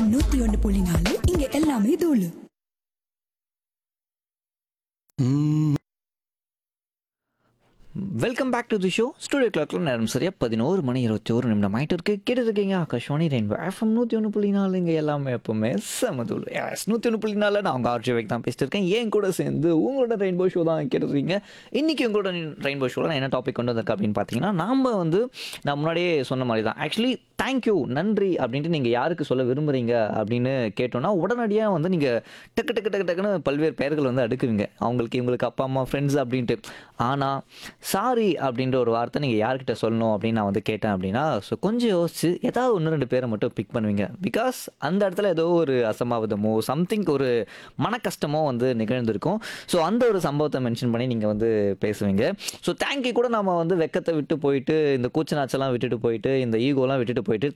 FM நூத்தி ஒன்னு புள்ளி நாலு இங்க எல்லாமே தூளு welcome back to the show studio கிளாக்ல நேரம் சரியா பதினோரு மணி இருபத்தி ஒரு நிமிடம் ஆயிட்டு இருக்கு கேட்டுருக்கீங்க ஆகாஷ்வாணி ரெயின்போ எஃப்எம் நூற்றி ஒன்று புள்ளி நாலு இங்கே எல்லாமே எப்பவுமே செமதுள் எஸ் நூற்றி ஒன்று புள்ளி நாலு நான் உங்கள் ஆர்ஜி தான் பேசிட்டு இருக்கேன் என் கூட சேர்ந்து உங்களோட ரெயின்போ ஷோ தான் கேட்டுருக்கீங்க இன்னைக்கு உங்களோட ரெயின்போ ஷோவில் நான் என்ன டாபிக் கொண்டு வந்திருக்கேன் அப்படின்னு பார்த்தீங்கன்னா நாம வந்து நான் முன்னாடியே சொன்ன மாதிரி தான் ஆக்சுவலி தேங்க்யூ நன்றி அப்படின்ட்டு நீங்கள் யாருக்கு சொல்ல விரும்புகிறீங்க அப்படின்னு கேட்டோன்னா உடனடியாக வந்து நீங்கள் டக்கு டக்கு டக்கு டக்குன்னு பல்வேறு பெயர்கள் வந்து அடுக்குவீங்க அவங்களுக்கு இவங்களுக்கு அப்பா அம்மா ஃப்ரெண்ட்ஸ் அப்படின்ட்டு ஆனால் சாரி அப்படின்ற ஒரு வார்த்தை நீங்கள் யார்கிட்ட சொல்லணும் அப்படின்னு நான் வந்து கேட்டேன் அப்படின்னா ஸோ கொஞ்சம் யோசிச்சு ஏதாவது ஒன்று ரெண்டு பேரை மட்டும் பிக் பண்ணுவீங்க பிகாஸ் அந்த இடத்துல ஏதோ ஒரு அசம்பாவிதமோ சம்திங் ஒரு மன கஷ்டமோ வந்து நிகழ்ந்திருக்கும் ஸோ அந்த ஒரு சம்பவத்தை மென்ஷன் பண்ணி நீங்கள் வந்து பேசுவீங்க ஸோ தேங்க்யூ கூட நம்ம வந்து வெக்கத்தை விட்டு போயிட்டு இந்த கூச்ச நாச்செல்லாம் விட்டுட்டு போயிட்டு இந்த ஈகோலாம் விட்டுட்டு போயிட்டு